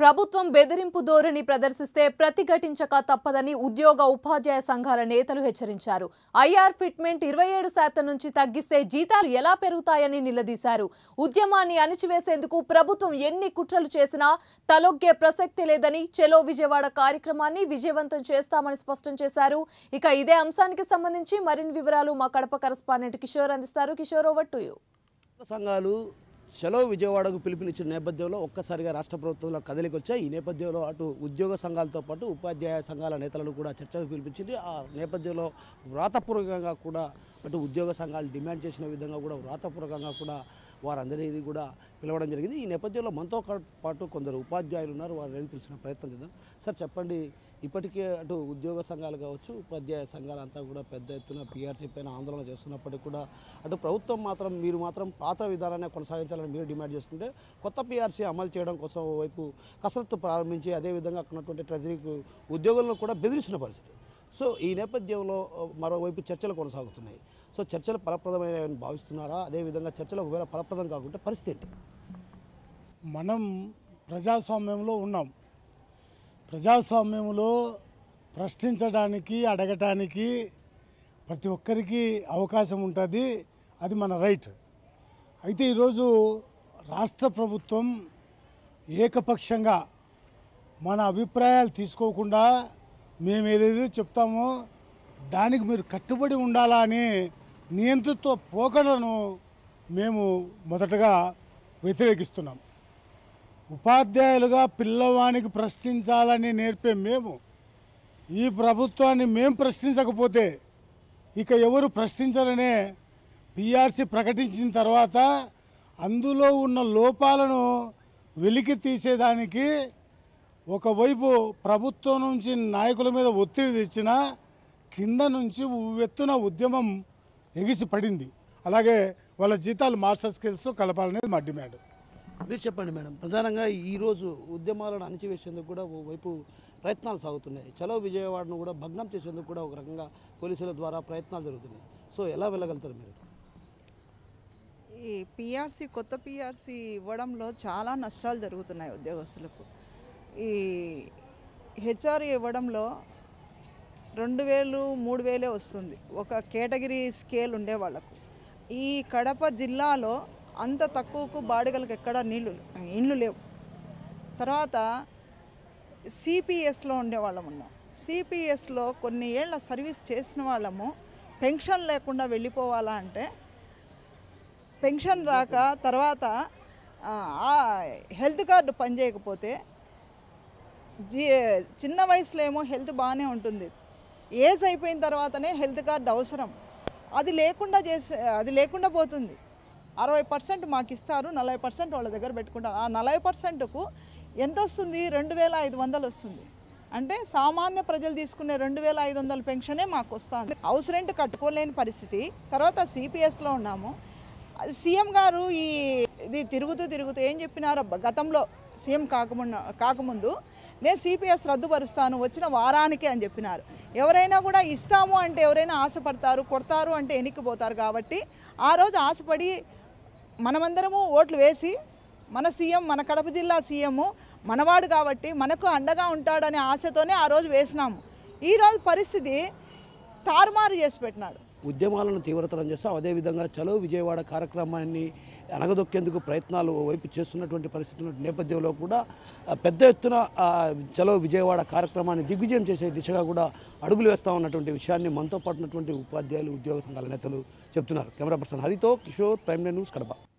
ప్రభుత్వం బెదిరింపు ధోరణి ప్రదర్శిస్తే ప్రతిఘటించక తప్పదని ఉద్యోగ ఉపాధ్యాయ సంఘాల నేతలు హెచ్చరించారు ఐఆర్ ఫిట్మెంట్ ఇరవై ఏడు శాతం నుంచి తగ్గిస్తే జీతాలు ఎలా పెరుగుతాయని నిలదీశారు ఉద్యమాన్ని అణిచివేసేందుకు ప్రభుత్వం ఎన్ని కుట్రలు చేసినా తలొగ్గే ప్రసక్తి లేదని చెలో విజయవాడ కార్యక్రమాన్ని విజయవంతం చేస్తామని స్పష్టం చేశారు ఇక ఇదే అంశానికి సంబంధించి మరిన్ని వివరాలు మా కడప కరస్పాండెంట్ కిషోర్ అందిస్తారు కిషోర్ ఓవర్ టు యూ సంఘాలు చలో విజయవాడకు పిలుపునిచ్చిన నేపథ్యంలో ఒక్కసారిగా రాష్ట్ర ప్రభుత్వంలో కదలికి వచ్చాయి ఈ నేపథ్యంలో అటు ఉద్యోగ సంఘాలతో పాటు ఉపాధ్యాయ సంఘాల నేతలను కూడా చర్చకు పిలిపించింది ఆ నేపథ్యంలో వ్రాతపూర్వకంగా కూడా అటు ఉద్యోగ సంఘాలు డిమాండ్ చేసిన విధంగా కూడా వ్రాతపూర్వకంగా కూడా వారందరినీ కూడా పిలవడం జరిగింది ఈ నేపథ్యంలో మనతో కా- పాటు కొందరు ఉపాధ్యాయులు ఉన్నారు వారిని అడిగి తెలిసిన ప్రయత్నం చేద్దాం సార్ చెప్పండి ఇప్పటికే అటు ఉద్యోగ సంఘాలు కావచ్చు ఉపాధ్యాయ సంఘాలంతా కూడా పెద్ద ఎత్తున పీఆర్సీ పైన ఆందోళన చేస్తున్నప్పటికీ కూడా అటు ప్రభుత్వం మాత్రం మీరు మాత్రం పాత విధానాన్ని కొనసాగించాలని మీరు డిమాండ్ చేస్తుంటే కొత్త పీఆర్సీ అమలు చేయడం కోసం ఓవైపు కసరత్తు ప్రారంభించి అదేవిధంగా అక్కడ ఉన్నటువంటి ట్రెజరీకి ఉద్యోగులను కూడా బెదిరిస్తున్న పరిస్థితి సో ఈ నేపథ్యంలో ఆ, మరోవైపు చర్చలు కొనసాగుతున్నాయి సో చర్చలు ఫలప్రదమైన భావిస్తున్నారా అదేవిధంగా చర్చలు ఒకవేళ ఫలప్రదం కాకుంటే పరిస్థితి ఏంటి మనం ప్రజాస్వామ్యంలో ఉన్నాం ప్రజాస్వామ్యంలో ప్రశ్నించడానికి అడగటానికి ప్రతి ఒక్కరికి అవకాశం ఉంటుంది అది మన రైట్ అయితే ఈరోజు రాష్ట్ర ప్రభుత్వం ఏకపక్షంగా మన అభిప్రాయాలు తీసుకోకుండా మేము ఏదైతే చెప్తామో దానికి మీరు కట్టుబడి ఉండాలా అని నియంతృత్వ పోకడను మేము మొదటగా వ్యతిరేకిస్తున్నాం ఉపాధ్యాయులుగా పిల్లవానికి ప్రశ్నించాలని నేర్పే మేము ఈ ప్రభుత్వాన్ని మేము ప్రశ్నించకపోతే ఇక ఎవరు ప్రశ్నించరనే పిఆర్సీ ప్రకటించిన తర్వాత అందులో ఉన్న లోపాలను వెలికి తీసేదానికి ఒకవైపు ప్రభుత్వం నుంచి నాయకుల మీద ఒత్తిడి తెచ్చిన కింద నుంచి ఉవ్వెత్తున ఉద్యమం ఎగిసి పడింది అలాగే వాళ్ళ జీతాలు మాస్టర్ స్కిల్స్తో కలపాలనేది మా డిమాండ్ మీరు చెప్పండి మేడం ప్రధానంగా ఈరోజు ఉద్యమాలను అణిచివేసేందుకు కూడా ఓవైపు ప్రయత్నాలు సాగుతున్నాయి చలో విజయవాడను కూడా భగ్నం చేసేందుకు కూడా ఒక రకంగా పోలీసుల ద్వారా ప్రయత్నాలు జరుగుతున్నాయి సో ఎలా వెళ్ళగలుగుతారు మీరు ఈ పిఆర్సీ కొత్త పిఆర్సీ ఇవ్వడంలో చాలా నష్టాలు జరుగుతున్నాయి ఉద్యోగస్తులకు ఈ హెచ్ఆర్ ఇవ్వడంలో రెండు వేలు మూడు వేలే వస్తుంది ఒక కేటగిరీ స్కేల్ ఉండే వాళ్ళకు ఈ కడప జిల్లాలో అంత తక్కువకు బాడిగలకు ఎక్కడ నీళ్ళు ఇండ్లు లేవు తర్వాత సిపిఎస్లో ఉండేవాళ్ళం ఉన్నాం సిపిఎస్లో కొన్ని ఏళ్ళ సర్వీస్ చేసిన వాళ్ళము పెన్షన్ లేకుండా వెళ్ళిపోవాలా అంటే పెన్షన్ రాక తర్వాత ఆ, ఆ హెల్త్ కార్డు పనిచేయకపోతే జీ చిన్న వయసులో ఏమో హెల్త్ బాగానే ఉంటుంది ఏజ్ అయిపోయిన తర్వాతనే హెల్త్ కార్డు అవసరం అది లేకుండా చేసే అది లేకుండా పోతుంది అరవై పర్సెంట్ మాకు ఇస్తారు నలభై పర్సెంట్ వాళ్ళ దగ్గర పెట్టుకుంటారు ఆ నలభై పర్సెంట్కు ఎంత వస్తుంది రెండు వేల ఐదు వందలు వస్తుంది అంటే సామాన్య ప్రజలు తీసుకునే రెండు వేల ఐదు వందల పెన్షనే మాకు వస్తుంది హౌస్ రెంట్ కట్టుకోలేని పరిస్థితి తర్వాత సిపిఎస్లో ఉన్నాము అది సీఎం గారు ఈ ఇది తిరుగుతూ తిరుగుతూ ఏం చెప్పినారు గతంలో సీఎం కాకముందు కాకముందు నేను సిపిఎస్ రద్దుపరుస్తాను వచ్చిన వారానికే అని చెప్పినారు ఎవరైనా కూడా ఇస్తాము అంటే ఎవరైనా ఆశపడతారు కొడతారు అంటే ఎనిక్కిపోతారు కాబట్టి ఆ రోజు ఆశపడి మనమందరము ఓట్లు వేసి మన సీఎం మన కడప జిల్లా సీఎం మనవాడు కాబట్టి మనకు అండగా ఉంటాడనే ఆశతోనే ఆ రోజు వేసినాము ఈరోజు పరిస్థితి తారుమారు చేసి పెట్టినాడు ఉద్యమాలను తీవ్రతరం చేస్తాం అదేవిధంగా చలో విజయవాడ కార్యక్రమాన్ని అనగదొక్కేందుకు ప్రయత్నాలు వైపు చేస్తున్నటువంటి పరిస్థితి ఉన్న నేపథ్యంలో కూడా ఆ, పెద్ద ఎత్తున ఆ, చలో విజయవాడ కార్యక్రమాన్ని దిగ్విజయం చేసే దిశగా కూడా అడుగులు వేస్తా ఉన్నటువంటి విషయాన్ని మనతో పాటు ఉన్నటువంటి ఉపాధ్యాయులు ఉద్యోగ సంఘాల నేతలు చెప్తున్నారు కెమెరా పర్సన్ హరితో కిషోర్ ప్రైమ్ న్యూస్ కడప